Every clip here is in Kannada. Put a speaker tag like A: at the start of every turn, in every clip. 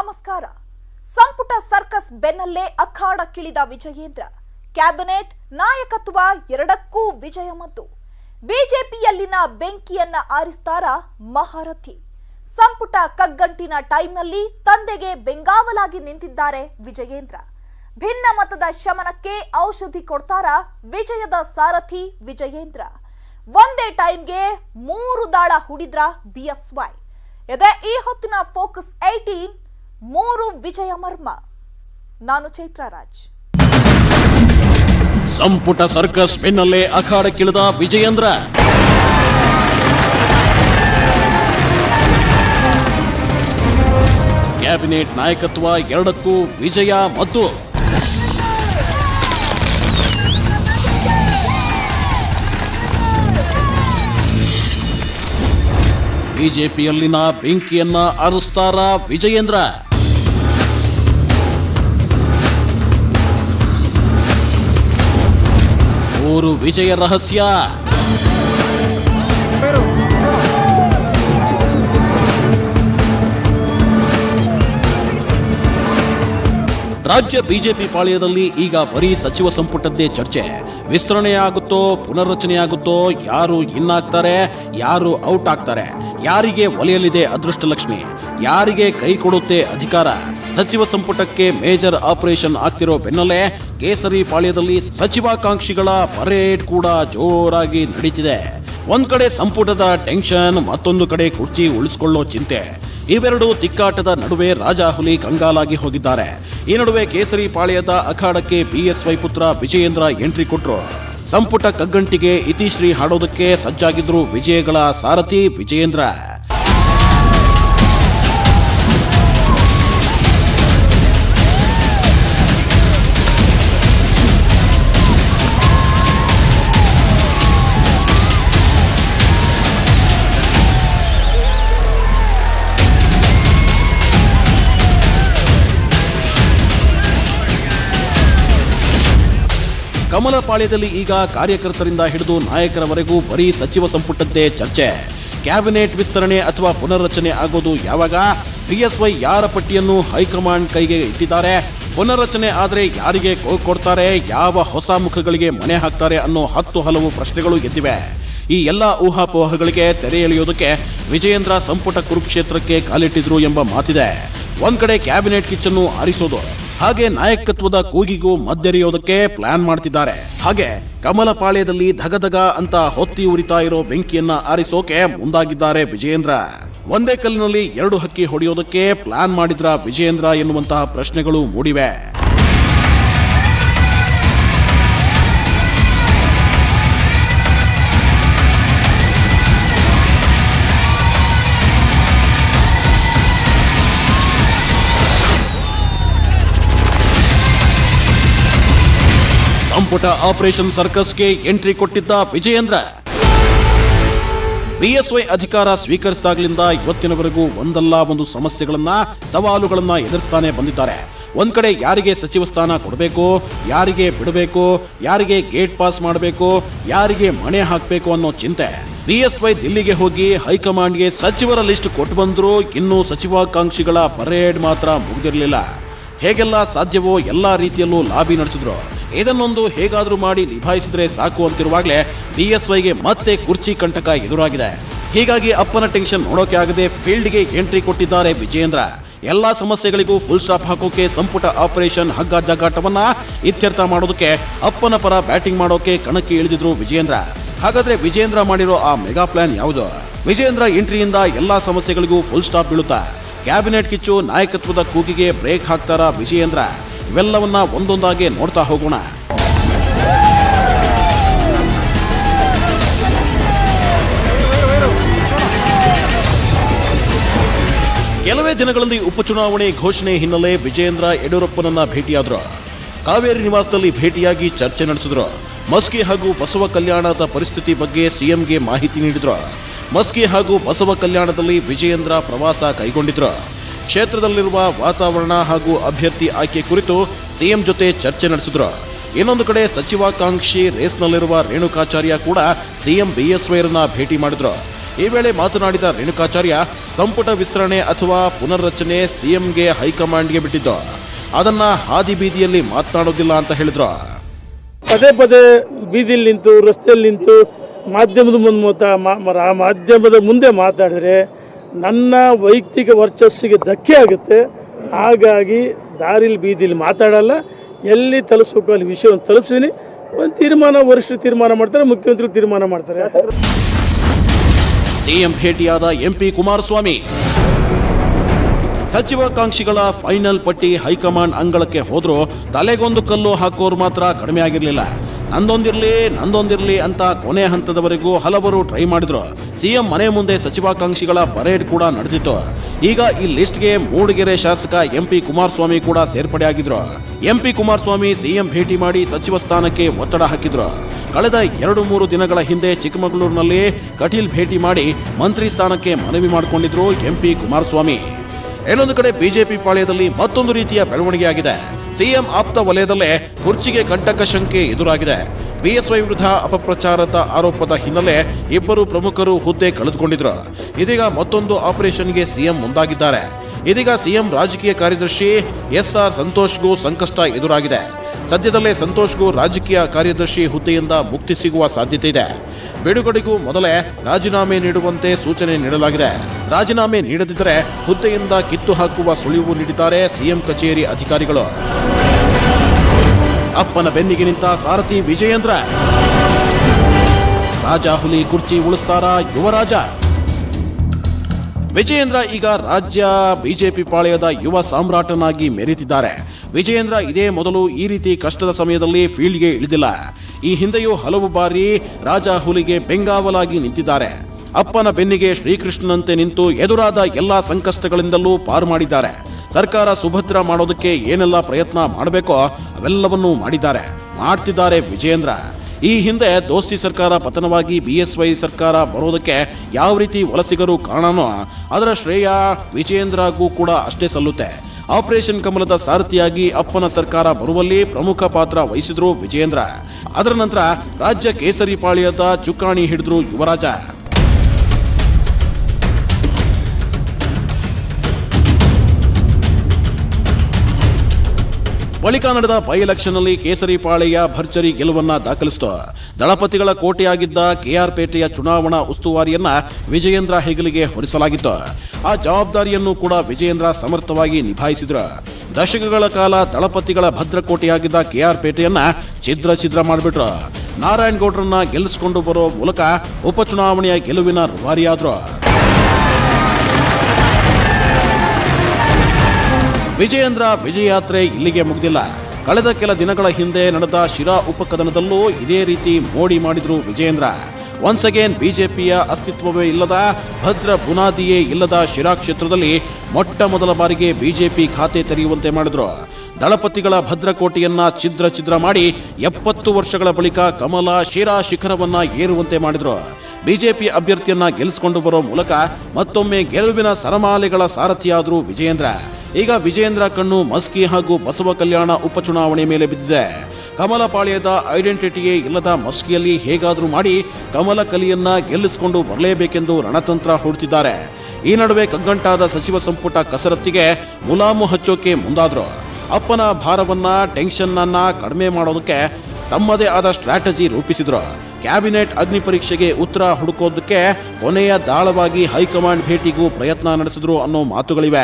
A: ನಮಸ್ಕಾರ ಸಂಪುಟ ಸರ್ಕಸ್ ಬೆನ್ನಲ್ಲೇ ಅಖಾಡಕ್ಕಿಳಿದ ವಿಜಯೇಂದ್ರ ಕ್ಯಾಬಿನೆಟ್ ನಾಯಕತ್ವ ಎರಡಕ್ಕೂ ವಿಜಯ ಮತ್ತು ಬಿಜೆಪಿಯಲ್ಲಿನ ಬೆಂಕಿಯನ್ನ ಆರಿಸ್ತಾರ ಮಹಾರಥಿ ಸಂಪುಟ ಕಗ್ಗಂಟಿನ ಟೈಮ್ನಲ್ಲಿ ತಂದೆಗೆ ಬೆಂಗಾವಲಾಗಿ ನಿಂತಿದ್ದಾರೆ ವಿಜಯೇಂದ್ರ ಭಿನ್ನ ಮತದ ಶಮನಕ್ಕೆ ಔಷಧಿ ಕೊಡ್ತಾರ ವಿಜಯದ ಸಾರಥಿ ವಿಜಯೇಂದ್ರ ಒಂದೇ ಟೈಮ್ಗೆ ಮೂರು ದಾಳ ಹುಡಿದ್ರ ಬಿಎಸ್ವೈ ಇದೇ ಈ ಹೊತ್ತಿನ ಫೋಕಸ್ ಏಟೀನ್ ಮೂರು ವಿಜಯ ಮರ್ಮ ನಾನು ಚೈತ್ರ ರಾಜ್
B: ಸಂಪುಟ ಸರ್ಕಸ್ ಬೆನ್ನಲ್ಲೇ ಅಖಾಡಕ್ಕಿಳಿದ ವಿಜಯೇಂದ್ರ ಕ್ಯಾಬಿನೆಟ್ ನಾಯಕತ್ವ ಎರಡಕ್ಕೂ ವಿಜಯ ಮತ್ತು ಬಿಜೆಪಿಯಲ್ಲಿನ ಬೆಂಕಿಯನ್ನ ಅರುಸ್ತಾರ ವಿಜಯೇಂದ್ರ ಮೂರು ವಿಜಯ ರಹಸ್ಯ ರಾಜ್ಯ ಬಿಜೆಪಿ ಪಾಳ್ಯದಲ್ಲಿ ಈಗ ಬರೀ ಸಚಿವ ಸಂಪುಟದ್ದೇ ಚರ್ಚೆ ವಿಸ್ತರಣೆಯಾಗುತ್ತೋ ಪುನರ್ರಚನೆಯಾಗುತ್ತೋ ಯಾರು ಇನ್ನಾಗ್ತಾರೆ ಯಾರು ಔಟ್ ಆಗ್ತಾರೆ ಯಾರಿಗೆ ಒಲೆಯಲಿದೆ ಅದೃಷ್ಟಲಕ್ಷ್ಮಿ ಯಾರಿಗೆ ಕೈ ಕೊಡುತ್ತೆ ಅಧಿಕಾರ ಸಚಿವ ಸಂಪುಟಕ್ಕೆ ಮೇಜರ್ ಆಪರೇಷನ್ ಆಗ್ತಿರೋ ಬೆನ್ನಲ್ಲೇ ಕೇಸರಿ ಪಾಳ್ಯದಲ್ಲಿ ಸಚಿವಾಕಾಂಕ್ಷಿಗಳ ಪರೇಡ್ ಕೂಡ ಜೋರಾಗಿ ನಡೀತಿದೆ ಒಂದ್ ಕಡೆ ಸಂಪುಟದ ಟೆನ್ಷನ್ ಮತ್ತೊಂದು ಕಡೆ ಕುರ್ಚಿ ಉಳಿಸ್ಕೊಳ್ಳೋ ಚಿಂತೆ ಇವೆರಡು ತಿಕ್ಕಾಟದ ನಡುವೆ ರಾಜಾಹುಲಿ ಕಂಗಾಲಾಗಿ ಹೋಗಿದ್ದಾರೆ ಈ ನಡುವೆ ಕೇಸರಿ ಪಾಳ್ಯದ ಅಖಾಡಕ್ಕೆ ಬಿಎಸ್ವೈ ಪುತ್ರ ವಿಜಯೇಂದ್ರ ಎಂಟ್ರಿ ಕೊಟ್ರು ಸಂಪುಟ ಕಗ್ಗಂಟಿಗೆ ಇತಿಶ್ರೀ ಹಾಡೋದಕ್ಕೆ ಸಜ್ಜಾಗಿದ್ರು ವಿಜಯಗಳ ಸಾರಥಿ ವಿಜಯೇಂದ್ರ ಕಮಲ ಪಾಳ್ಯದಲ್ಲಿ ಈಗ ಕಾರ್ಯಕರ್ತರಿಂದ ಹಿಡಿದು ನಾಯಕರವರೆಗೂ ಬರೀ ಸಚಿವ ಸಂಪುಟದ್ದೇ ಚರ್ಚೆ ಕ್ಯಾಬಿನೆಟ್ ವಿಸ್ತರಣೆ ಅಥವಾ ಪುನರ್ರಚನೆ ಆಗೋದು ಯಾವಾಗ ಬಿಎಸ್ವೈ ಯಾರ ಪಟ್ಟಿಯನ್ನು ಹೈಕಮಾಂಡ್ ಕೈಗೆ ಇಟ್ಟಿದ್ದಾರೆ ಪುನರ್ರಚನೆ ಆದರೆ ಯಾರಿಗೆ ಕೋ ಕೊಡ್ತಾರೆ ಯಾವ ಹೊಸ ಮುಖಗಳಿಗೆ ಮಣೆ ಹಾಕ್ತಾರೆ ಅನ್ನೋ ಹತ್ತು ಹಲವು ಪ್ರಶ್ನೆಗಳು ಎದ್ದಿವೆ ಈ ಎಲ್ಲ ಊಹಾಪೋಹಗಳಿಗೆ ತೆರೆ ಎಳೆಯೋದಕ್ಕೆ ವಿಜಯೇಂದ್ರ ಸಂಪುಟ ಕುರುಕ್ಷೇತ್ರಕ್ಕೆ ಕಾಲಿಟ್ಟಿದ್ರು ಎಂಬ ಮಾತಿದೆ ಒಂದ್ ಕಡೆ ಕ್ಯಾಬಿನೆಟ್ ಕಿಚ್ಚನ್ನು ಆರಿಸೋದು ಹಾಗೆ ನಾಯಕತ್ವದ ಕೂಗಿಗೂ ಮದ್ದೆರೆಯೋದಕ್ಕೆ ಪ್ಲಾನ್ ಮಾಡ್ತಿದ್ದಾರೆ ಹಾಗೆ ಕಮಲಪಾಳ್ಯದಲ್ಲಿ ಧಗಧಗ ಅಂತ ಹೊತ್ತಿ ಉರಿತಾ ಇರೋ ಬೆಂಕಿಯನ್ನ ಆರಿಸೋಕೆ ಮುಂದಾಗಿದ್ದಾರೆ ವಿಜಯೇಂದ್ರ ಒಂದೇ ಕಲ್ಲಿನಲ್ಲಿ ಎರಡು ಹಕ್ಕಿ ಹೊಡೆಯೋದಕ್ಕೆ ಪ್ಲಾನ್ ಮಾಡಿದ್ರ ವಿಜಯೇಂದ್ರ ಎನ್ನುವಂತಹ ಪ್ರಶ್ನೆಗಳು ಮೂಡಿವೆ ಸಂಪುಟ ಆಪರೇಷನ್ ಸರ್ಕಸ್ಗೆ ಎಂಟ್ರಿ ಕೊಟ್ಟಿದ್ದ ವಿಜಯೇಂದ್ರ ಬಿಎಸ್ವೈ ಅಧಿಕಾರ ಸ್ವೀಕರಿಸಿದಾಗಲಿಂದ ಇವತ್ತಿನವರೆಗೂ ಒಂದಲ್ಲ ಒಂದು ಸಮಸ್ಯೆಗಳನ್ನ ಸವಾಲುಗಳನ್ನ ಎದುರಿಸ್ತಾನೆ ಬಂದಿದ್ದಾರೆ ಒಂದ್ ಕಡೆ ಯಾರಿಗೆ ಸಚಿವ ಸ್ಥಾನ ಕೊಡಬೇಕು ಯಾರಿಗೆ ಬಿಡಬೇಕು ಯಾರಿಗೆ ಗೇಟ್ ಪಾಸ್ ಮಾಡಬೇಕು ಯಾರಿಗೆ ಮಣೆ ಹಾಕಬೇಕು ಅನ್ನೋ ಚಿಂತೆ ಬಿಎಸ್ವೈ ದಿಲ್ಲಿಗೆ ಹೋಗಿ ಹೈಕಮಾಂಡ್ಗೆ ಸಚಿವರ ಲಿಸ್ಟ್ ಕೊಟ್ಟು ಬಂದ್ರು ಇನ್ನೂ ಸಚಿವಾಕಾಂಕ್ಷಿಗಳ ಪರೇಡ್ ಮಾತ್ರ ಮುಗಿದಿರಲಿಲ್ಲ ಹೇಗೆಲ್ಲ ಸಾಧ್ಯವೋ ಎಲ್ಲಾ ರೀತಿಯಲ್ಲೂ ಲಾಬಿ ನಡೆಸಿದ್ರು ಇದನ್ನೊಂದು ಹೇಗಾದ್ರೂ ಮಾಡಿ ನಿಭಾಯಿಸಿದ್ರೆ ಸಾಕು ಅಂತಿರುವಾಗಲೇ ಬಿಎಸ್ವೈಗೆ ಮತ್ತೆ ಕುರ್ಚಿ ಕಂಟಕ ಎದುರಾಗಿದೆ ಹೀಗಾಗಿ ಅಪ್ಪನ ಟೆನ್ಷನ್ ನೋಡೋಕೆ ಆಗದೆ ಫೀಲ್ಡ್ಗೆ ಎಂಟ್ರಿ ಕೊಟ್ಟಿದ್ದಾರೆ ವಿಜೇಂದ್ರ ಎಲ್ಲಾ ಸಮಸ್ಯೆಗಳಿಗೂ ಫುಲ್ ಸ್ಟಾಪ್ ಹಾಕೋಕೆ ಸಂಪುಟ ಆಪರೇಷನ್ ಹಗ್ಗ ಜಗ್ಗಾಟವನ್ನ ಇತ್ಯರ್ಥ ಮಾಡೋದಕ್ಕೆ ಅಪ್ಪನ ಪರ ಬ್ಯಾಟಿಂಗ್ ಮಾಡೋಕೆ ಕಣಕ್ಕೆ ಇಳಿದಿದ್ರು ವಿಜೇಂದ್ರ ಹಾಗಾದ್ರೆ ವಿಜೇಂದ್ರ ಮಾಡಿರೋ ಆ ಮೆಗಾ ಪ್ಲಾನ್ ಯಾವುದು ವಿಜೇಂದ್ರ ಎಂಟ್ರಿಯಿಂದ ಎಲ್ಲಾ ಸಮಸ್ಯೆಗಳಿಗೂ ಫುಲ್ ಸ್ಟಾಪ್ ಬೀಳುತ್ತಾ ಕ್ಯಾಬಿನೆಟ್ ಕಿಚ್ಚು ನಾಯಕತ್ವದ ಕೂಗಿಗೆ ಬ್ರೇಕ್ ಹಾಕ್ತಾರ ವಿಜಯೇಂದ್ರ ಇವೆಲ್ಲವನ್ನ ಒಂದೊಂದಾಗಿ ನೋಡ್ತಾ ಹೋಗೋಣ ಕೆಲವೇ ದಿನಗಳಲ್ಲಿ ಉಪಚುನಾವಣೆ ಘೋಷಣೆ ಹಿನ್ನೆಲೆ ವಿಜಯೇಂದ್ರ ಯಡಿಯೂರಪ್ಪನನ್ನ ಭೇಟಿಯಾದ್ರು ಕಾವೇರಿ ನಿವಾಸದಲ್ಲಿ ಭೇಟಿಯಾಗಿ ಚರ್ಚೆ ನಡೆಸಿದ್ರು ಮಸ್ಕಿ ಹಾಗೂ ಬಸವ ಕಲ್ಯಾಣದ ಪರಿಸ್ಥಿತಿ ಬಗ್ಗೆ ಸಿಎಂಗೆ ಮಾಹಿತಿ ನೀಡಿದ್ರು ಮಸ್ಕಿ ಹಾಗೂ ಬಸವ ಕಲ್ಯಾಣದಲ್ಲಿ ವಿಜಯೇಂದ್ರ ಪ್ರವಾಸ ಕೈಗೊಂಡಿದ್ರು ಕ್ಷೇತ್ರದಲ್ಲಿರುವ ವಾತಾವರಣ ಹಾಗೂ ಅಭ್ಯರ್ಥಿ ಆಯ್ಕೆ ಕುರಿತು ಸಿಎಂ ಜೊತೆ ಚರ್ಚೆ ನಡೆಸಿದ್ರು ಇನ್ನೊಂದು ಕಡೆ ಸಚಿವಾಕಾಂಕ್ಷಿ ರೇಸ್ನಲ್ಲಿರುವ ರೇಣುಕಾಚಾರ್ಯ ಕೂಡ ಸಿಎಂ ಬಿಎಸ್ವೈರನ್ನ ಭೇಟಿ ಮಾಡಿದ್ರು ಈ ವೇಳೆ ಮಾತನಾಡಿದ ರೇಣುಕಾಚಾರ್ಯ ಸಂಪುಟ ವಿಸ್ತರಣೆ ಅಥವಾ ಪುನರ್ರಚನೆ ಸಿಎಂಗೆ ಹೈಕಮಾಂಡ್ಗೆ ಬಿಟ್ಟಿದ್ದು ಅದನ್ನ ಹಾದಿ ಬೀದಿಯಲ್ಲಿ ಮಾತನಾಡೋದಿಲ್ಲ ಅಂತ ಹೇಳಿದ್ರು
C: ಪದೇ ಪದೇ ಬೀದಿಲಿ ನಿಂತು ರಸ್ತೆಯಲ್ಲಿ ನಿಂತು ಮಾಧ್ಯಮದ ಮುಂದೆ ಮಾತಾ ಮಾ- ಮ- ಆ ಮಾಧ್ಯಮದ ಮುಂದೆ ಮಾತಾಡಿದರೆ ನನ್ನ ವೈಯಕ್ತಿಕ ವರ್ಚಸ್ಸಿಗೆ ಧಕ್ಕೆ ಆಗುತ್ತೆ ಹಾಗಾಗಿ ದಾರಿಲಿ ಬೀದಿಲಿ ಮಾತಾಡಲ್ಲ ಎಲ್ಲಿ ತಲುಪಿಸ್ಬೇಕು ಅಲ್ಲಿ ವಿಷಯವನ್ನು ತಲುಪಿಸಿದ್ದೀನಿ ಒಂದು ತೀರ್ಮಾನ ವರಿಷ್ಠರು ತೀರ್ಮಾನ ಮಾಡ್ತಾರೆ ಮುಖ್ಯಮಂತ್ರಿಗಳು ತೀರ್ಮಾನ ಮಾಡ್ತಾರೆ
B: ಸಿಎಂ ಭೇಟಿಯಾದ ಎಂಪಿ ಕುಮಾರಸ್ವಾಮಿ ಸಚಿವಾಕಾಂಕ್ಷಿಗಳ ಫೈನಲ್ ಪಟ್ಟಿ ಹೈಕಮಾಂಡ್ ಅಂಗಳಕ್ಕೆ ಹೋದ್ರೂ ತಲೆಗೊಂದು ಕಲ್ಲು ಹಾಕೋರು ಮಾತ್ರ ಕಡಿಮೆ ಆಗಿರಲಿಲ್ಲ ನಂದೊಂದಿರ್ಲಿ ನಂದೊಂದಿರ್ಲಿ ಅಂತ ಕೊನೆ ಹಂತದವರೆಗೂ ಹಲವರು ಟ್ರೈ ಮಾಡಿದ್ರು ಸಿಎಂ ಮನೆ ಮುಂದೆ ಸಚಿವಾಕಾಂಕ್ಷಿಗಳ ಪರೇಡ್ ಕೂಡ ನಡೆದಿತ್ತು ಈಗ ಈ ಲಿಸ್ಟ್ಗೆ ಮೂಡಿಗೆರೆ ಶಾಸಕ ಎಂಪಿ ಕುಮಾರಸ್ವಾಮಿ ಕೂಡ ಸೇರ್ಪಡೆಯಾಗಿದ್ರು ಎಂಪಿ ಕುಮಾರಸ್ವಾಮಿ ಸಿಎಂ ಭೇಟಿ ಮಾಡಿ ಸಚಿವ ಸ್ಥಾನಕ್ಕೆ ಒತ್ತಡ ಹಾಕಿದ್ರು ಕಳೆದ ಎರಡು ಮೂರು ದಿನಗಳ ಹಿಂದೆ ಚಿಕ್ಕಮಗಳೂರಿನಲ್ಲಿ ಕಟೀಲ್ ಭೇಟಿ ಮಾಡಿ ಮಂತ್ರಿ ಸ್ಥಾನಕ್ಕೆ ಮನವಿ ಮಾಡಿಕೊಂಡಿದ್ರು ಎಂಪಿ ಕುಮಾರಸ್ವಾಮಿ ಇನ್ನೊಂದು ಕಡೆ ಬಿಜೆಪಿ ಪಾಳ್ಯದಲ್ಲಿ ಮತ್ತೊಂದು ರೀತಿಯ ಬೆಳವಣಿಗೆ ಆಗಿದೆ ಸಿಎಂ ಆಪ್ತ ವಲಯದಲ್ಲೇ ಕುರ್ಚಿಗೆ ಕಂಟಕ ಶಂಕೆ ಎದುರಾಗಿದೆ ಬಿಎಸ್ವೈ ವಿರುದ್ಧ ಅಪಪ್ರಚಾರದ ಆರೋಪದ ಹಿನ್ನೆಲೆ ಇಬ್ಬರು ಪ್ರಮುಖರು ಹುದ್ದೆ ಕಳೆದುಕೊಂಡಿದ್ರು ಇದೀಗ ಮತ್ತೊಂದು ಆಪರೇಷನ್ಗೆ ಸಿಎಂ ಮುಂದಾಗಿದ್ದಾರೆ ಇದೀಗ ಸಿಎಂ ರಾಜಕೀಯ ಕಾರ್ಯದರ್ಶಿ ಎಸ್ಆರ್ ಸಂತೋಷ್ಗೂ ಸಂಕಷ್ಟ ಎದುರಾಗಿದೆ ಸದ್ಯದಲ್ಲೇ ಸಂತೋಷ್ಗೂ ರಾಜಕೀಯ ಕಾರ್ಯದರ್ಶಿ ಹುದ್ದೆಯಿಂದ ಮುಕ್ತಿ ಸಿಗುವ ಸಾಧ್ಯತೆ ಇದೆ ಬಿಡುಗಡೆಗೂ ಮೊದಲೇ ರಾಜೀನಾಮೆ ನೀಡುವಂತೆ ಸೂಚನೆ ನೀಡಲಾಗಿದೆ ರಾಜೀನಾಮೆ ನೀಡದಿದ್ದರೆ ಹುದ್ದೆಯಿಂದ ಕಿತ್ತು ಹಾಕುವ ಸುಳಿವು ನೀಡಿದ್ದಾರೆ ಸಿಎಂ ಕಚೇರಿ ಅಧಿಕಾರಿಗಳು ಅಪ್ಪನ ಬೆನ್ನಿಗೆ ನಿಂತ ಸಾರಥಿ ವಿಜಯೇಂದ್ರ ರಾಜ ಹುಲಿ ಕುರ್ಚಿ ಉಳಿಸ್ತಾರ ಯುವರಾಜ ವಿಜಯೇಂದ್ರ ಈಗ ರಾಜ್ಯ ಬಿಜೆಪಿ ಪಾಳೆಯದ ಯುವ ಸಾಮ್ರಾಟನಾಗಿ ಮೆರೆತಿದ್ದಾರೆ ವಿಜಯೇಂದ್ರ ಇದೇ ಮೊದಲು ಈ ರೀತಿ ಕಷ್ಟದ ಸಮಯದಲ್ಲಿ ಫೀಲ್ಡ್ಗೆ ಇಳಿದಿಲ್ಲ ಈ ಹಿಂದೆಯೂ ಹಲವು ಬಾರಿ ರಾಜ ಹುಲಿಗೆ ಬೆಂಗಾವಲಾಗಿ ನಿಂತಿದ್ದಾರೆ ಅಪ್ಪನ ಬೆನ್ನಿಗೆ ಶ್ರೀಕೃಷ್ಣನಂತೆ ನಿಂತು ಎದುರಾದ ಎಲ್ಲಾ ಸಂಕಷ್ಟಗಳಿಂದಲೂ ಪಾರು ಮಾಡಿದ್ದಾರೆ ಸರ್ಕಾರ ಸುಭದ್ರ ಮಾಡೋದಕ್ಕೆ ಏನೆಲ್ಲ ಪ್ರಯತ್ನ ಮಾಡಬೇಕೋ ಅವೆಲ್ಲವನ್ನೂ ಮಾಡಿದ್ದಾರೆ ಮಾಡ್ತಿದ್ದಾರೆ ವಿಜಯೇಂದ್ರ ಈ ಹಿಂದೆ ದೋಸ್ತಿ ಸರ್ಕಾರ ಪತನವಾಗಿ ಬಿಎಸ್ವೈ ಸರ್ಕಾರ ಬರೋದಕ್ಕೆ ಯಾವ ರೀತಿ ವಲಸಿಗರು ಕಾರಣನೋ ಅದರ ಶ್ರೇಯ ವಿಜಯೇಂದ್ರಗೂ ಕೂಡ ಅಷ್ಟೇ ಸಲ್ಲುತ್ತೆ ಆಪರೇಷನ್ ಕಮಲದ ಸಾರಥಿಯಾಗಿ ಅಪ್ಪನ ಸರ್ಕಾರ ಬರುವಲ್ಲಿ ಪ್ರಮುಖ ಪಾತ್ರ ವಹಿಸಿದ್ರು ವಿಜಯೇಂದ್ರ ಅದರ ನಂತರ ರಾಜ್ಯ ಕೇಸರಿ ಪಾಳ್ಯದ ಚುಕ್ಕಾಣಿ ಹಿಡಿದ್ರು ಯುವರಾಜ ಬಳಿಕ ನಡೆದ ಬೈ ಎಲೆಕ್ಷನ್ನಲ್ಲಿ ಕೇಸರಿ ಪಾಳೆಯ ಭರ್ಜರಿ ಗೆಲುವನ್ನ ದಾಖಲಿಸಿತು ದಳಪತಿಗಳ ಕೋಟೆಯಾಗಿದ್ದ ಕೆಆರ್ ಪೇಟೆಯ ಚುನಾವಣಾ ಉಸ್ತುವಾರಿಯನ್ನ ವಿಜಯೇಂದ್ರ ಹೆಗಲಿಗೆ ಹೊರಿಸಲಾಗಿತ್ತು ಆ ಜವಾಬ್ದಾರಿಯನ್ನು ಕೂಡ ವಿಜಯೇಂದ್ರ ಸಮರ್ಥವಾಗಿ ನಿಭಾಯಿಸಿದ್ರು ದಶಕಗಳ ಕಾಲ ದಳಪತಿಗಳ ಭದ್ರಕೋಟೆಯಾಗಿದ್ದ ಕೆಆರ್ ಪೇಟೆಯನ್ನ ಛಿದ್ರ ಛಿದ್ರ ಮಾಡಿಬಿಟ್ರು ನಾರಾಯಣ್ ಗೌಡ್ರನ್ನ ಗೆಲ್ಲಿಸಿಕೊಂಡು ಬರೋ ಮೂಲಕ ಉಪಚುನಾವಣೆಯ ಗೆಲುವಿನ ರೂವಾರಿಯಾದ್ರು ವಿಜಯೇಂದ್ರ ವಿಜಯಯಾತ್ರೆ ಇಲ್ಲಿಗೆ ಮುಗಿದಿಲ್ಲ ಕಳೆದ ಕೆಲ ದಿನಗಳ ಹಿಂದೆ ನಡೆದ ಶಿರಾ ಉಪಕದನದಲ್ಲೂ ಇದೇ ರೀತಿ ಮೋಡಿ ಮಾಡಿದ್ರು ವಿಜಯೇಂದ್ರ ಒನ್ಸ್ ಅಗೇನ್ ಬಿಜೆಪಿಯ ಅಸ್ತಿತ್ವವೇ ಇಲ್ಲದ ಭದ್ರ ಬುನಾದಿಯೇ ಇಲ್ಲದ ಶಿರಾ ಕ್ಷೇತ್ರದಲ್ಲಿ ಮೊಟ್ಟ ಮೊದಲ ಬಾರಿಗೆ ಬಿಜೆಪಿ ಖಾತೆ ತೆರೆಯುವಂತೆ ಮಾಡಿದ್ರು ದಳಪತಿಗಳ ಭದ್ರಕೋಟೆಯನ್ನ ಛಿದ್ರ ಛಿದ್ರ ಮಾಡಿ ಎಪ್ಪತ್ತು ವರ್ಷಗಳ ಬಳಿಕ ಕಮಲ ಶಿರಾ ಶಿಖರವನ್ನ ಏರುವಂತೆ ಮಾಡಿದ್ರು ಬಿಜೆಪಿ ಅಭ್ಯರ್ಥಿಯನ್ನ ಗೆಲ್ಲಿಸಿಕೊಂಡು ಬರೋ ಮೂಲಕ ಮತ್ತೊಮ್ಮೆ ಗೆಲುವಿನ ಸರಮಾಲೆಗಳ ಸಾರಥಿಯಾದ್ರು ವಿಜಯೇಂದ್ರ ಈಗ ವಿಜಯೇಂದ್ರ ಕಣ್ಣು ಮಸ್ಕಿ ಹಾಗೂ ಬಸವ ಕಲ್ಯಾಣ ಉಪಚುನಾವಣೆ ಮೇಲೆ ಬಿದ್ದಿದೆ ಕಮಲಪಾಳ್ಯದ ಐಡೆಂಟಿಟಿಯೇ ಇಲ್ಲದ ಮಸ್ಕಿಯಲ್ಲಿ ಹೇಗಾದರೂ ಮಾಡಿ ಕಮಲ ಕಲಿಯನ್ನ ಗೆಲ್ಲಿಸಿಕೊಂಡು ಬರಲೇಬೇಕೆಂದು ರಣತಂತ್ರ ಹೂಡ್ತಿದ್ದಾರೆ ಈ ನಡುವೆ ಕಗ್ಗಂಟಾದ ಸಚಿವ ಸಂಪುಟ ಕಸರತ್ತಿಗೆ ಮುಲಾಮು ಹಚ್ಚೋಕೆ ಮುಂದಾದ್ರು ಅಪ್ಪನ ಭಾರವನ್ನ ಟೆನ್ಷನ್ನನ್ನ ಕಡಿಮೆ ಮಾಡೋದಕ್ಕೆ ತಮ್ಮದೇ ಆದ ಸ್ಟ್ರಾಟಜಿ ರೂಪಿಸಿದ್ರು ಕ್ಯಾಬಿನೆಟ್ ಅಗ್ನಿ ಪರೀಕ್ಷೆಗೆ ಉತ್ತರ ಹುಡುಕೋದಕ್ಕೆ ಕೊನೆಯ ದಾಳವಾಗಿ ಹೈಕಮಾಂಡ್ ಭೇಟಿಗೂ ಪ್ರಯತ್ನ ನಡೆಸಿದ್ರು ಅನ್ನೋ ಮಾತುಗಳಿವೆ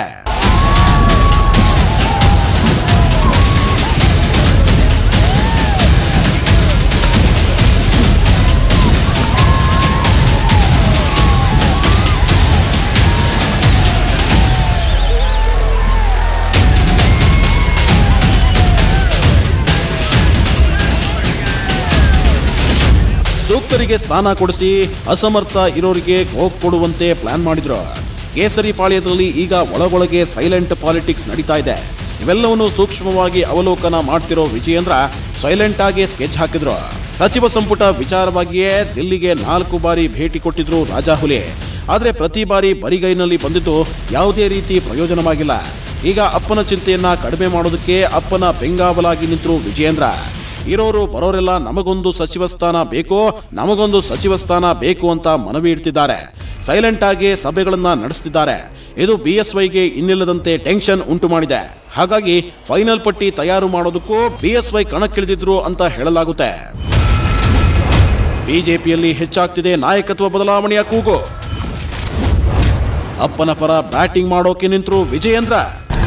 B: ಸೂಕ್ತರಿಗೆ ಸ್ಥಾನ ಕೊಡಿಸಿ ಅಸಮರ್ಥ ಇರೋರಿಗೆ ಹೋಗ್ ಕೊಡುವಂತೆ ಪ್ಲಾನ್ ಮಾಡಿದ್ರು ಕೇಸರಿ ಪಾಳ್ಯದಲ್ಲಿ ಈಗ ಒಳಗೊಳಗೆ ಸೈಲೆಂಟ್ ಪಾಲಿಟಿಕ್ಸ್ ನಡೀತಾ ಇದೆ ಇವೆಲ್ಲವನ್ನು ಸೂಕ್ಷ್ಮವಾಗಿ ಅವಲೋಕನ ಮಾಡ್ತಿರೋ ವಿಜಯೇಂದ್ರ ಸೈಲೆಂಟ್ ಆಗಿ ಸ್ಕೆಚ್ ಹಾಕಿದ್ರು ಸಚಿವ ಸಂಪುಟ ವಿಚಾರವಾಗಿಯೇ ದಿಲ್ಲಿಗೆ ನಾಲ್ಕು ಬಾರಿ ಭೇಟಿ ಕೊಟ್ಟಿದ್ರು ರಾಜಾಹುಲಿ ಆದ್ರೆ ಪ್ರತಿ ಬಾರಿ ಬರಿಗೈನಲ್ಲಿ ಬಂದಿದ್ದು ಯಾವುದೇ ರೀತಿ ಪ್ರಯೋಜನವಾಗಿಲ್ಲ ಈಗ ಅಪ್ಪನ ಚಿಂತೆಯನ್ನ ಕಡಿಮೆ ಮಾಡೋದಕ್ಕೆ ಅಪ್ಪನ ಬೆಂಗಾವಲಾಗಿ ನಿಂತರು ವಿಜಯೇಂದ್ರ ಇರೋರು ಬರೋರೆಲ್ಲ ನಮಗೊಂದು ಸಚಿವ ಸ್ಥಾನ ಬೇಕು ನಮಗೊಂದು ಸಚಿವ ಸ್ಥಾನ ಬೇಕು ಅಂತ ಮನವಿ ಇಡ್ತಿದ್ದಾರೆ ಸೈಲೆಂಟ್ ಆಗಿ ಸಭೆಗಳನ್ನ ನಡೆಸ್ತಿದ್ದಾರೆ ಇದು ಬಿಎಸ್ವೈಗೆ ಇನ್ನಿಲ್ಲದಂತೆ ಟೆನ್ಷನ್ ಉಂಟು ಮಾಡಿದೆ ಹಾಗಾಗಿ ಫೈನಲ್ ಪಟ್ಟಿ ತಯಾರು ಮಾಡೋದಕ್ಕೂ ಬಿಎಸ್ವೈ ಕಣಕ್ಕಿಳಿದಿದ್ರು ಅಂತ ಹೇಳಲಾಗುತ್ತೆ ಬಿಜೆಪಿಯಲ್ಲಿ ಹೆಚ್ಚಾಗ್ತಿದೆ ನಾಯಕತ್ವ ಬದಲಾವಣೆಯ ಕೂಗು ಅಪ್ಪನ ಪರ ಬ್ಯಾಟಿಂಗ್ ಮಾಡೋಕೆ ನಿಂತರು ವಿಜಯೇಂದ್ರ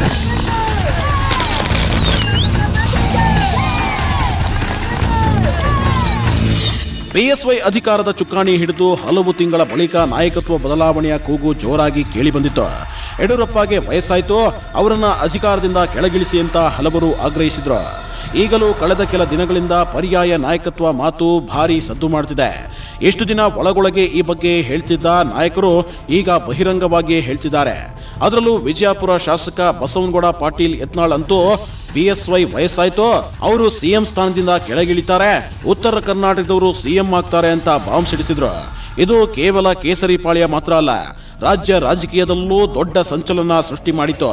B: ಬಿಎಸ್ವೈ ಅಧಿಕಾರದ ಚುಕ್ಕಾಣಿ ಹಿಡಿದು ಹಲವು ತಿಂಗಳ ಬಳಿಕ ನಾಯಕತ್ವ ಬದಲಾವಣೆಯ ಕೂಗು ಜೋರಾಗಿ ಕೇಳಿಬಂದಿತ್ತು ಯಡಿಯೂರಪ್ಪಗೆ ವಯಸ್ಸಾಯ್ತು ಅವರನ್ನ ಅಧಿಕಾರದಿಂದ ಕೆಳಗಿಳಿಸಿ ಅಂತ ಹಲವರು ಆಗ್ರಹಿಸಿದ್ರು ಈಗಲೂ ಕಳೆದ ಕೆಲ ದಿನಗಳಿಂದ ಪರ್ಯಾಯ ನಾಯಕತ್ವ ಮಾತು ಭಾರಿ ಸದ್ದು ಮಾಡ್ತಿದೆ ಎಷ್ಟು ದಿನ ಒಳಗೊಳಗೆ ಈ ಬಗ್ಗೆ ಹೇಳ್ತಿದ್ದ ನಾಯಕರು ಈಗ ಬಹಿರಂಗವಾಗಿ ಹೇಳ್ತಿದ್ದಾರೆ ಅದರಲ್ಲೂ ವಿಜಯಪುರ ಶಾಸಕ ಬಸವನಗೌಡ ಪಾಟೀಲ್ ಯತ್ನಾಳ್ ಅಂತೂ ಬಿಎಸ್ವೈ ವಯಸ್ಸಾಯ್ತು ಅವರು ಸಿಎಂ ಸ್ಥಾನದಿಂದ ಕೆಳಗಿಳಿತಾರೆ ಉತ್ತರ ಕರ್ನಾಟಕದವರು ಸಿಎಂ ಆಗ್ತಾರೆ ಅಂತ ಬಾಂಬ್ ಸಿಡಿಸಿದ್ರು ಇದು ಕೇವಲ ಕೇಸರಿ ಪಾಳ್ಯ ಮಾತ್ರ ಅಲ್ಲ ರಾಜ್ಯ ರಾಜಕೀಯದಲ್ಲೂ ದೊಡ್ಡ ಸಂಚಲನ ಸೃಷ್ಟಿ ಮಾಡಿತು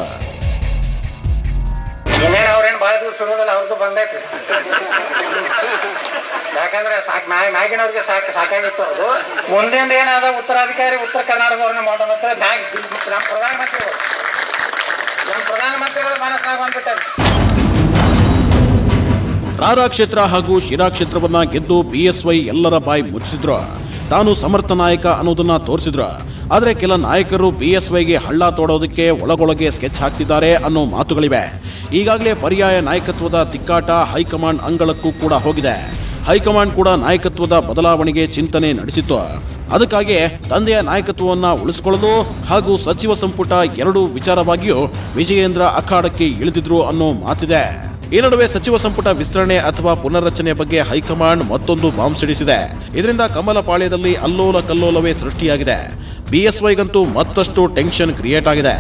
D: ಇನ್ನೇನು ಅವ್ರೇನು ಭಾಳ ದಿವಸ ಇರೋದಿಲ್ಲ ಅವ್ರದ್ದು ಬಂದೈತಿ ಯಾಕಂದ್ರೆ ಸಾಕು ಮ್ಯಾ ಮ್ಯಾಗಿನವ್ರಿಗೆ ಸಾಕು ಸಾಕಾಗಿತ್ತು ಅದು ಮುಂದಿಂದ ಏನಾದ ಉತ್ತರಾಧಿಕಾರಿ ಉತ್ತರ ಕರ್ನಾಟಕದವ್ರನ್ನ ಮಾಡೋಣ ಅಂತ ಮ್ಯಾಗ್ ನಮ್ಮ ಪ್ರಧಾನಮಂತ್ರಿಗಳು ನಮ್ಮ ಪ್ರಧಾನಮಂತ್ರಿಗಳು ಮನಸ್ಸಾಗ ಬಂದ್ಬಿಟ್ಟಾರೆ
B: ರಾರಾ ಕ್ಷೇತ್ರ ಹಾಗೂ ಶಿರಾ ಕ್ಷೇತ್ರವನ್ನ ಗೆದ್ದು ಬಿಎಸ್ವೈ ಎಲ್ಲರ ಬಾಯಿ ಮುಚ್ಚಿದ್ರು ತಾನು ಸಮರ್ಥ ನಾಯಕ ಅನ್ನೋದನ್ನ ತೋರಿಸಿದ್ರು ಆದ್ರೆ ಕೆಲ ನಾಯಕರು ಬಿಎಸ್ವೈಗೆ ಹಳ್ಳ ತೋಡೋದಕ್ಕೆ ಒಳಗೊಳಗೆ ಸ್ಕೆಚ್ ಹಾಕ್ತಿದ್ದಾರೆ ಅನ್ನೋ ಮಾತುಗಳಿವೆ ಈಗಾಗಲೇ ಪರ್ಯಾಯ ನಾಯಕತ್ವದ ತಿಕ್ಕಾಟ ಹೈಕಮಾಂಡ್ ಅಂಗಳಕ್ಕೂ ಕೂಡ ಹೋಗಿದೆ ಹೈಕಮಾಂಡ್ ಕೂಡ ನಾಯಕತ್ವದ ಬದಲಾವಣೆಗೆ ಚಿಂತನೆ ನಡೆಸಿತ್ತು ಅದಕ್ಕಾಗಿ ತಂದೆಯ ನಾಯಕತ್ವವನ್ನ ಉಳಿಸಿಕೊಳ್ಳಲು ಹಾಗೂ ಸಚಿವ ಸಂಪುಟ ಎರಡು ವಿಚಾರವಾಗಿಯೂ ವಿಜಯೇಂದ್ರ ಅಖಾಡಕ್ಕೆ ಇಳಿದಿದ್ರು ಅನ್ನೋ ಮಾತಿದೆ ಈ ನಡುವೆ ಸಚಿವ ಸಂಪುಟ ವಿಸ್ತರಣೆ ಅಥವಾ ಪುನರ್ರಚನೆ ಬಗ್ಗೆ ಹೈಕಮಾಂಡ್ ಮತ್ತೊಂದು ಬಾಂಬ್ ಸಿಡಿಸಿದೆ ಇದರಿಂದ ಕಮಲ ಪಾಳ್ಯದಲ್ಲಿ ಅಲ್ಲೋಲ ಕಲ್ಲೋಲವೇ ಸೃಷ್ಟಿಯಾಗಿದೆ ಬಿಎಸ್ವೈಗಂತೂ ಮತ್ತಷ್ಟು ಟೆನ್ಷನ್ ಕ್ರಿಯೇಟ್ ಆಗಿದೆ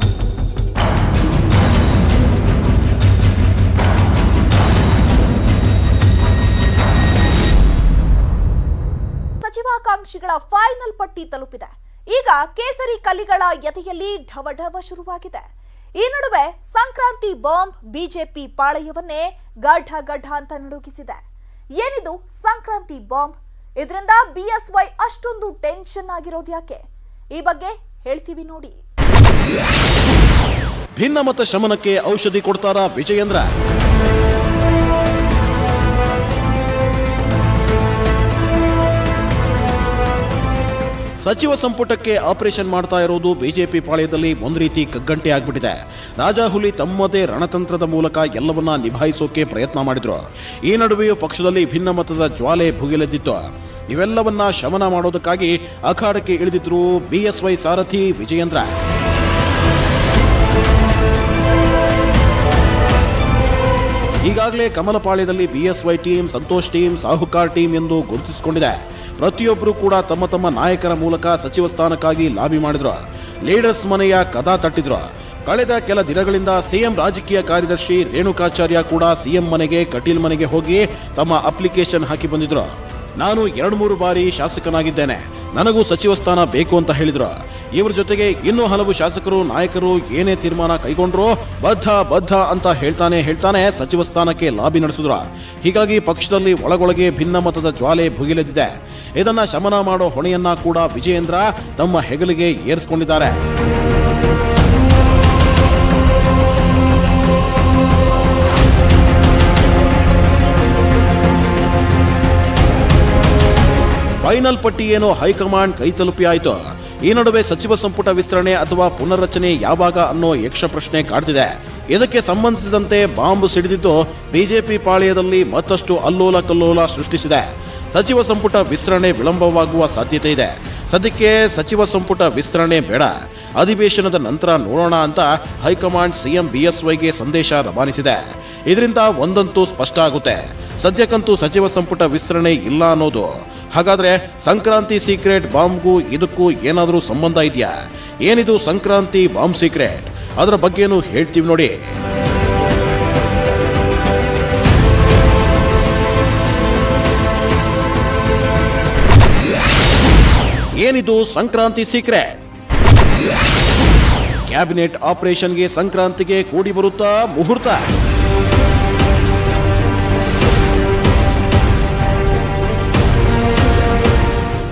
A: ಸಚಿವಾಕಾಂಕ್ಷಿಗಳ ಫೈನಲ್ ಪಟ್ಟಿ ತಲುಪಿದೆ ಈಗ ಕೇಸರಿ ಕಲಿಗಳ ಎದೆಯಲ್ಲಿ ಢವಢವ ಶುರುವಾಗಿದೆ ಈ ನಡುವೆ ಸಂಕ್ರಾಂತಿ ಬಾಂಬ್ ಬಿಜೆಪಿ ಪಾಳೆಯವನ್ನೇ ಗಡ್ಢ ಗಡ್ಢ ಅಂತ ನಡುಗಿಸಿದೆ ಏನಿದು ಸಂಕ್ರಾಂತಿ ಬಾಂಬ್ ಇದರಿಂದ ಬಿಎಸ್ವೈ ಅಷ್ಟೊಂದು ಟೆನ್ಷನ್ ಆಗಿರೋದು ಯಾಕೆ ಈ ಬಗ್ಗೆ ಹೇಳ್ತೀವಿ ನೋಡಿ
B: ಭಿನ್ನಮತ ಶಮನಕ್ಕೆ ಔಷಧಿ ಕೊಡ್ತಾರಾ ವಿಜಯೇಂದ್ರ ಸಚಿವ ಸಂಪುಟಕ್ಕೆ ಆಪರೇಷನ್ ಮಾಡ್ತಾ ಇರೋದು ಬಿಜೆಪಿ ಪಾಳ್ಯದಲ್ಲಿ ಒಂದು ರೀತಿ ಕಗ್ಗಂಟೆ ಆಗ್ಬಿಟ್ಟಿದೆ ರಾಜಾಹುಲಿ ತಮ್ಮದೇ ರಣತಂತ್ರದ ಮೂಲಕ ಎಲ್ಲವನ್ನ ನಿಭಾಯಿಸೋಕೆ ಪ್ರಯತ್ನ ಮಾಡಿದ್ರು ಈ ನಡುವೆಯೂ ಪಕ್ಷದಲ್ಲಿ ಭಿನ್ನಮತದ ಜ್ವಾಲೆ ಭುಗಿಲೆದ್ದಿತ್ತು ಇವೆಲ್ಲವನ್ನ ಶಮನ ಮಾಡೋದಕ್ಕಾಗಿ ಅಖಾಡಕ್ಕೆ ಇಳಿದಿದ್ರು ಬಿಎಸ್ವೈ ಸಾರಥಿ ವಿಜಯೇಂದ್ರ ಈಗಾಗಲೇ ಕಮಲಪಾಳ್ಯದಲ್ಲಿ BSY team Santosh team Sahukar team ಎಂದು ಗುರುತಿಸಿಕೊಂಡಿದೆ ಪ್ರತಿಯೊಬ್ಬರು ಕೂಡ ತಮ್ಮ ತಮ್ಮ ನಾಯಕರ ಮೂಲಕ ಸಚಿವ ಸ್ಥಾನಕ್ಕಾಗಿ ಲಾಬಿ ಮಾಡಿದ್ರು ಲೀಡರ್ಸ್ ಮನೆಯ ಕದಾ ತಟ್ಟಿದ್ರು ಕಳೆದ ಕೆಲ ದಿನಗಳಿಂದ ಸಿಎಂ ರಾಜಕೀಯ ಕಾರ್ಯದರ್ಶಿ ರೇಣುಕಾಚಾರ್ಯ ಕೂಡ ಸಿಎಂ ಮನೆಗೆ ಕಟೀಲ್ ಮನೆಗೆ ಹೋಗಿ ತಮ್ಮ ಅಪ್ಲಿಕೇಶನ್ ಹಾಕಿ ಬಂದಿದ್ರು ನಾನು ಎರಡು ಮೂರು ಬಾರಿ ಶಾಸಕನಾಗಿದ್ದೇನೆ ನನಗೂ ಸಚಿವ ಸ್ಥಾನ ಬೇಕು ಅಂತ ಹೇಳಿದ್ರು ಇವರ ಜೊತೆಗೆ ಇನ್ನೂ ಹಲವು ಶಾಸಕರು ನಾಯಕರು ಏನೇ ತೀರ್ಮಾನ ಕೈಗೊಂಡ್ರು ಬದ್ಧ ಬದ್ಧ ಅಂತ ಹೇಳ್ತಾನೆ ಹೇಳ್ತಾನೆ ಸಚಿವ ಸ್ಥಾನಕ್ಕೆ ಲಾಬಿ ನಡೆಸಿದ್ರು ಹೀಗಾಗಿ ಪಕ್ಷದಲ್ಲಿ ಒಳಗೊಳಗೆ ಭಿನ್ನಮತದ ಜ್ವಾಲೆ ಭುಗಿಲೆದ್ದಿದೆ ಇದನ್ನ ಶಮನ ಮಾಡೋ ಹೊಣೆಯನ್ನ ಕೂಡ ವಿಜಯೇಂದ್ರ ತಮ್ಮ ಹೆಗಲಿಗೆ ಏರಿಸಿಕೊಂಡಿದ್ದಾರೆ ಫೈನಲ್ ಪಟ್ಟಿ ಏನೋ ಹೈಕಮಾಂಡ್ ಕೈ ತಲುಪಿ ಆಯಿತು ಈ ನಡುವೆ ಸಚಿವ ಸಂಪುಟ ವಿಸ್ತರಣೆ ಅಥವಾ ಪುನರ್ರಚನೆ ಯಾವಾಗ ಅನ್ನೋ ಯಕ್ಷ ಪ್ರಶ್ನೆ ಕಾಡ್ತಿದೆ ಇದಕ್ಕೆ ಸಂಬಂಧಿಸಿದಂತೆ ಬಾಂಬ್ ಸಿಡಿದಿದ್ದು ಬಿಜೆಪಿ ಪಾಳ್ಯದಲ್ಲಿ ಮತ್ತಷ್ಟು ಅಲ್ಲೋಲ ಕಲ್ಲೋಲ ಸೃಷ್ಟಿಸಿದೆ ಸಚಿವ ಸಂಪುಟ ವಿಸ್ತರಣೆ ವಿಳಂಬವಾಗುವ ಸಾಧ್ಯತೆ ಇದೆ ಸದ್ಯಕ್ಕೆ ಸಚಿವ ಸಂಪುಟ ವಿಸ್ತರಣೆ ಬೇಡ ಅಧಿವೇಶನದ ನಂತರ ನೋಡೋಣ ಅಂತ ಹೈಕಮಾಂಡ್ ಸಿಎಂ ಬಿಎಸ್ವೈಗೆ ಸಂದೇಶ ರವಾನಿಸಿದೆ ಇದರಿಂದ ಒಂದಂತೂ ಸ್ಪಷ್ಟ ಆಗುತ್ತೆ ಸದ್ಯಕ್ಕಂತೂ ಸಚಿವ ಸಂಪುಟ ವಿಸ್ತರಣೆ ಇಲ್ಲ ಅನ್ನೋದು ಹಾಗಾದ್ರೆ ಸಂಕ್ರಾಂತಿ ಸೀಕ್ರೆಟ್ ಬಾಂಬ್ಗೂ ಇದಕ್ಕೂ ಏನಾದರೂ ಸಂಬಂಧ ಇದೆಯಾ ಏನಿದು ಸಂಕ್ರಾಂತಿ ಬಾಂಬ್ ಸೀಕ್ರೆಟ್ ಅದರ ಬಗ್ಗೆನೂ ಹೇಳ್ತೀವಿ ನೋಡಿ ಏನಿದು ಸಂಕ್ರಾಂತಿ ಸೀಕ್ರೆಟ್ ಕ್ಯಾಬಿನೆಟ್ ಆಪರೇಷನ್ಗೆ ಸಂಕ್ರಾಂತಿಗೆ ಕೂಡಿ ಬರುತ್ತಾ ಮುಹೂರ್ತ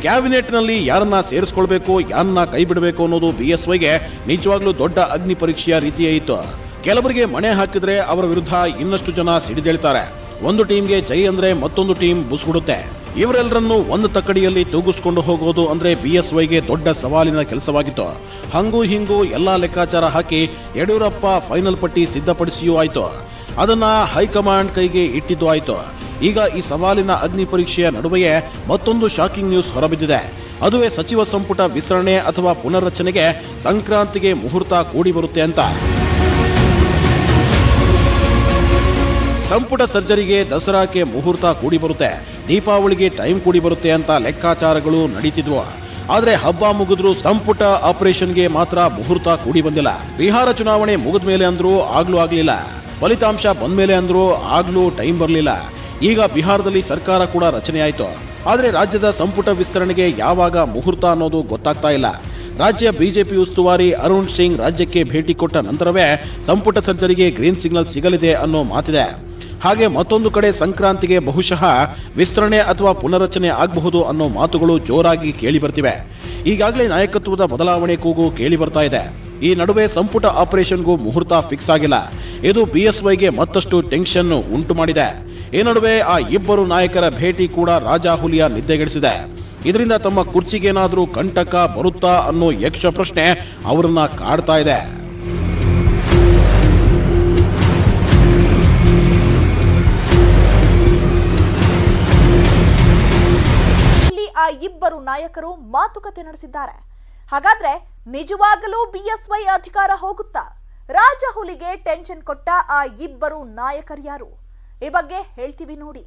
B: ಕ್ಯಾಬಿನೆಟ್ನಲ್ಲಿ ಯಾರನ್ನ ಸೇರಿಸ್ಕೊಳ್ಬೇಕು ಯಾರನ್ನ ಕೈ ಬಿಡಬೇಕು ಅನ್ನೋದು ಬಿಎಸ್ವೈಗೆ ನಿಜವಾಗ್ಲೂ ದೊಡ್ಡ ಅಗ್ನಿ ಪರೀಕ್ಷೆಯ ರೀತಿಯೇ ಇತ್ತು ಕೆಲವರಿಗೆ ಮಣೆ ಹಾಕಿದ್ರೆ ಅವರ ವಿರುದ್ಧ ಇನ್ನಷ್ಟು ಜನ ಸಿಡಿದೇಳ್ತಾರೆ ಒಂದು ಟೀಮ್ಗೆ ಜೈ ಅಂದ್ರೆ ಮತ್ತೊಂದು ಟೀಮ್ ಬುಸ್ಬಿಡುತ್ತೆ ಇವರೆಲ್ಲರನ್ನು ಒಂದು ತಕ್ಕಡಿಯಲ್ಲಿ ತೂಗಿಸ್ಕೊಂಡು ಹೋಗೋದು ಅಂದ್ರೆ ಬಿಎಸ್ವೈಗೆ ದೊಡ್ಡ ಸವಾಲಿನ ಕೆಲಸವಾಗಿತ್ತು ಹಂಗೂ ಹಿಂಗೂ ಎಲ್ಲಾ ಲೆಕ್ಕಾಚಾರ ಹಾಕಿ ಯಡಿಯೂರಪ್ಪ ಫೈನಲ್ ಪಟ್ಟಿ ಸಿದ್ಧಪಡಿಸಿಯೂ ಆಯ್ತು ಅದನ್ನ ಹೈಕಮಾಂಡ್ ಕೈಗೆ ಇಟ್ಟಿದ್ದು ಆಯ್ತು ಈಗ ಈ ಸವಾಲಿನ ಅಗ್ನಿ ಪರೀಕ್ಷೆಯ ನಡುವೆಯೇ ಮತ್ತೊಂದು ಶಾಕಿಂಗ್ ನ್ಯೂಸ್ ಹೊರಬಿದ್ದಿದೆ ಅದುವೇ ಸಚಿವ ಸಂಪುಟ ವಿಸ್ತರಣೆ ಅಥವಾ ಪುನರ್ರಚನೆಗೆ ಸಂಕ್ರಾಂತಿಗೆ ಮುಹೂರ್ತ ಕೂಡಿ ಬರುತ್ತೆ ಅಂತ ಸಂಪುಟ ಸರ್ಜರಿಗೆ ದಸರಾಕ್ಕೆ ಮುಹೂರ್ತ ಕೂಡಿ ಬರುತ್ತೆ ದೀಪಾವಳಿಗೆ ಟೈಮ್ ಕೂಡಿ ಬರುತ್ತೆ ಅಂತ ಲೆಕ್ಕಾಚಾರಗಳು ನಡೀತಿದ್ವು ಆದ್ರೆ ಹಬ್ಬ ಮುಗಿದ್ರು ಸಂಪುಟ ಆಪರೇಷನ್ಗೆ ಮಾತ್ರ ಮುಹೂರ್ತ ಕೂಡಿ ಬಂದಿಲ್ಲ ಬಿಹಾರ ಚುನಾವಣೆ ಮುಗಿದ ಮೇಲೆ ಅಂದ್ರೂ ಆಗ್ಲೂ ಆಗ್ಲಿಲ್ಲ ಫಲಿತಾಂಶ ಬಂದ ಮೇಲೆ ಅಂದ್ರೂ ಆಗ್ಲೂ ಟೈಮ್ ಬರಲಿಲ್ಲ ಈಗ ಬಿಹಾರದಲ್ಲಿ ಸರ್ಕಾರ ಕೂಡ ರಚನೆ ಆಯ್ತು ಆದ್ರೆ ರಾಜ್ಯದ ಸಂಪುಟ ವಿಸ್ತರಣೆಗೆ ಯಾವಾಗ ಮುಹೂರ್ತ ಅನ್ನೋದು ಗೊತ್ತಾಗ್ತಾ ಇಲ್ಲ ರಾಜ್ಯ ಬಿಜೆಪಿ ಉಸ್ತುವಾರಿ ಅರುಣ್ ಸಿಂಗ್ ರಾಜ್ಯಕ್ಕೆ ಭೇಟಿ ಕೊಟ್ಟ ನಂತರವೇ ಸಂಪುಟ ಸರ್ಜರಿಗೆ ಗ್ರೀನ್ ಸಿಗ್ನಲ್ ಸಿಗಲಿದೆ ಅನ್ನೋ ಮಾತಿದೆ ಹಾಗೆ ಮತ್ತೊಂದು ಕಡೆ ಸಂಕ್ರಾಂತಿಗೆ ಬಹುಶಃ ವಿಸ್ತರಣೆ ಅಥವಾ ಪುನರಚನೆ ಆಗಬಹುದು ಅನ್ನೋ ಮಾತುಗಳು ಜೋರಾಗಿ ಕೇಳಿ ಬರ್ತಿವೆ ಈಗಾಗಲೇ ನಾಯಕತ್ವದ ಬದಲಾವಣೆ ಕೂಗು ಕೇಳಿ ಬರ್ತಾ ಇದೆ ಈ ನಡುವೆ ಸಂಪುಟ ಆಪರೇಷನ್ಗೂ ಮುಹೂರ್ತ ಫಿಕ್ಸ್ ಆಗಿಲ್ಲ ಇದು ಬಿಎಸ್ವೈಗೆ ಮತ್ತಷ್ಟು ಟೆನ್ಷನ್ ಉಂಟು ಮಾಡಿದೆ ಈ ನಡುವೆ ಆ ಇಬ್ಬರು ನಾಯಕರ ಭೇಟಿ ಕೂಡ ರಾಜಾಹುಲಿಯ ನಿದ್ದೆಗೆಡಿಸಿದೆ ಇದರಿಂದ ತಮ್ಮ ಕುರ್ಚಿಗೇನಾದರೂ ಕಂಟಕ ಬರುತ್ತಾ ಅನ್ನೋ ಯಕ್ಷ ಪ್ರಶ್ನೆ ಅವರನ್ನ ಕಾಡ್ತಾ ಇದೆ
A: ಇಲ್ಲಿ ಆ ಇಬ್ಬರು ನಾಯಕರು ಮಾತುಕತೆ ನಡೆಸಿದ್ದಾರೆ ಹಾಗಾದ್ರೆ ನಿಜವಾಗಲೂ ಬಿಎಸ್ವೈ ಅಧಿಕಾರ ಹೋಗುತ್ತಾ ರಾಜಹುಲಿಗೆ ಟೆನ್ಷನ್ ಕೊಟ್ಟ ಆ ಇಬ್ಬರು ನಾಯಕರ್ಯಾರು ಈ ಬಗ್ಗೆ ಹೇಳ್ತೀವಿ ನೋಡಿ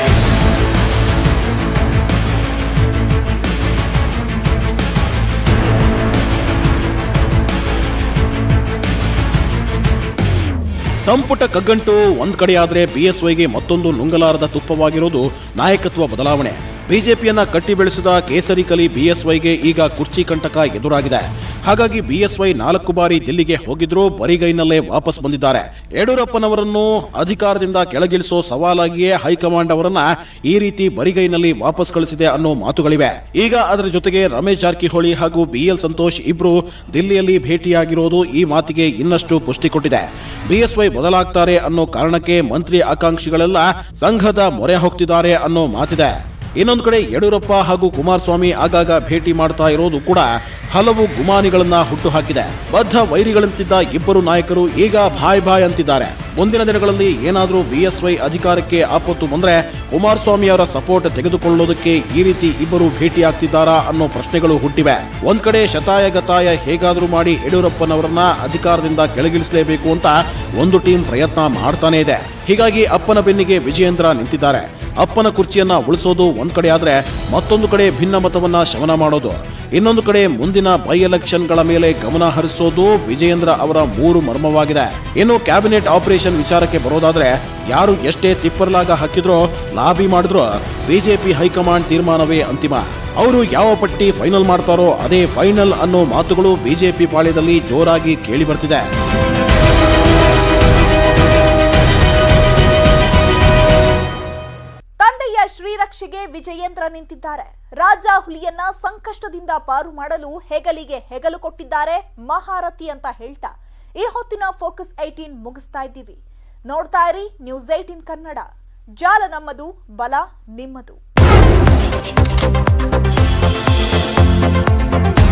B: ಸಂಪುಟ ಕಗ್ಗಂಟು ಒಂದ್ ಕಡೆ ಆದ್ರೆ ಬಿಎಸ್ವೈಗೆ ಮತ್ತೊಂದು ನುಂಗಲಾರದ ತುಪ್ಪವಾಗಿರೋದು ನಾಯಕತ್ವ ಬದಲಾವಣೆ ಬಿಜೆಪಿಯನ್ನ ಕಟ್ಟಿ ಬೆಳೆಸಿದ ಕೇಸರಿ ಕಲಿ ಬಿಎಸ್ವೈಗೆ ಈಗ ಕುರ್ಚಿ ಕಂಟಕ ಎದುರಾಗಿದೆ ಹಾಗಾಗಿ ಬಿಎಸ್ವೈ ನಾಲ್ಕು ಬಾರಿ ದಿಲ್ಲಿಗೆ ಹೋಗಿದ್ರೂ ಬರಿಗೈನಲ್ಲೇ ವಾಪಸ್ ಬಂದಿದ್ದಾರೆ ಯಡಿಯೂರಪ್ಪನವರನ್ನು ಅಧಿಕಾರದಿಂದ ಕೆಳಗಿಳಿಸೋ ಸವಾಲಾಗಿಯೇ ಹೈಕಮಾಂಡ್ ಅವರನ್ನ ಈ ರೀತಿ ಬರಿಗೈನಲ್ಲಿ ವಾಪಸ್ ಕಳಿಸಿದೆ ಅನ್ನೋ ಮಾತುಗಳಿವೆ ಈಗ ಅದರ ಜೊತೆಗೆ ರಮೇಶ್ ಜಾರಕಿಹೊಳಿ ಹಾಗೂ ಬಿಎಲ್ ಸಂತೋಷ್ ಇಬ್ರು ದಿಲ್ಲಿಯಲ್ಲಿ ಭೇಟಿಯಾಗಿರೋದು ಈ ಮಾತಿಗೆ ಇನ್ನಷ್ಟು ಪುಷ್ಟಿ ಕೊಟ್ಟಿದೆ ಬಿಎಸ್ವೈ ಬದಲಾಗ್ತಾರೆ ಅನ್ನೋ ಕಾರಣಕ್ಕೆ ಮಂತ್ರಿ ಆಕಾಂಕ್ಷಿಗಳೆಲ್ಲ ಸಂಘದ ಮೊರೆ ಹೋಗ್ತಿದ್ದಾರೆ ಅನ್ನೋ ಮಾತಿದೆ ಇನ್ನೊಂದು ಕಡೆ ಯಡಿಯೂರಪ್ಪ ಹಾಗೂ ಕುಮಾರಸ್ವಾಮಿ ಆಗಾಗ ಭೇಟಿ ಮಾಡ್ತಾ ಇರೋದು ಕೂಡ ಹಲವು ಗುಮಾನಿಗಳನ್ನ ಹುಟ್ಟುಹಾಕಿದೆ ಬದ್ಧ ವೈರಿಗಳಂತಿದ್ದ ಇಬ್ಬರು ನಾಯಕರು ಈಗ ಭಾಯ್ ಭಾಯ್ ಅಂತಿದ್ದಾರೆ ಮುಂದಿನ ದಿನಗಳಲ್ಲಿ ಏನಾದರೂ ಬಿಎಸ್ವೈ ಅಧಿಕಾರಕ್ಕೆ ಆಪತ್ತು ಬಂದ್ರೆ ಕುಮಾರಸ್ವಾಮಿ ಅವರ ಸಪೋರ್ಟ್ ತೆಗೆದುಕೊಳ್ಳೋದಕ್ಕೆ ಈ ರೀತಿ ಇಬ್ಬರು ಭೇಟಿ ಆಗ್ತಿದ್ದಾರಾ ಅನ್ನೋ ಪ್ರಶ್ನೆಗಳು ಹುಟ್ಟಿವೆ ಒಂದ್ ಕಡೆ ಶತಾಯ ಗತಾಯ ಹೇಗಾದ್ರೂ ಮಾಡಿ ಯಡಿಯೂರಪ್ಪನವರನ್ನ ಅಧಿಕಾರದಿಂದ ಕೆಳಗಿಳಿಸಲೇಬೇಕು ಅಂತ ಒಂದು ಟೀಮ್ ಪ್ರಯತ್ನ ಮಾಡ್ತಾನೇ ಇದೆ ಹೀಗಾಗಿ ಅಪ್ಪನ ಬೆನ್ನಿಗೆ ವಿಜಯೇಂದ್ರ ನಿಂತಿದ್ದಾರೆ ಅಪ್ಪನ ಕುರ್ಚಿಯನ್ನ ಉಳಿಸೋದು ಒಂದ್ ಕಡೆ ಆದ್ರೆ ಮತ್ತೊಂದು ಕಡೆ ಭಿನ್ನ ಮತವನ್ನ ಶಮನ ಮಾಡೋದು ಇನ್ನೊಂದು ಕಡೆ ಮುಂದಿನ ಬೈ ಎಲೆಕ್ಷನ್ಗಳ ಮೇಲೆ ಗಮನ ಹರಿಸೋದು ವಿಜಯೇಂದ್ರ ಅವರ ಮೂರು ಮರ್ಮವಾಗಿದೆ ಇನ್ನು ಕ್ಯಾಬಿನೆಟ್ ಆಪರೇಷನ್ ವಿಚಾರಕ್ಕೆ ಬರೋದಾದ್ರೆ ಯಾರು ಎಷ್ಟೇ ತಿಪ್ಪರ್ಲಾಗ ಹಾಕಿದ್ರೋ ಲಾಬಿ ಮಾಡಿದ್ರೋ ಬಿಜೆಪಿ ಹೈಕಮಾಂಡ್ ತೀರ್ಮಾನವೇ ಅಂತಿಮ ಅವರು ಯಾವ ಪಟ್ಟಿ ಫೈನಲ್ ಮಾಡ್ತಾರೋ ಅದೇ ಫೈನಲ್ ಅನ್ನೋ ಮಾತುಗಳು ಬಿಜೆಪಿ ಪಾಳ್ಯದಲ್ಲಿ ಜೋರಾಗಿ ಕೇಳಿ ಬರ್ತಿದೆ
A: ತಂದೆಯ ಶ್ರೀರಕ್ಷೆಗೆ ವಿಜಯೇಂದ್ರ ನಿಂತಿದ್ದಾರೆ ರಾಜ ಹುಲಿಯನ್ನ ಸಂಕಷ್ಟದಿಂದ ಪಾರು ಮಾಡಲು ಹೆಗಲಿಗೆ ಹೆಗಲು ಕೊಟ್ಟಿದ್ದಾರೆ ಮಹಾರಥಿ ಅಂತ ಹೇಳ್ತಾ ಈ ಹೊತ್ತಿನ ಫೋಕಸ್ ಏಟೀನ್ ಮುಗಿಸ್ತಾ ಇದ್ದೀವಿ ನೋಡ್ತಾ ಇರಿ ನ್ಯೂಸ್ ಏಟೀನ್ ಕನ್ನಡ ಜಾಲ ನಮ್ಮದು ಬಲ ನಿಮ್ಮದು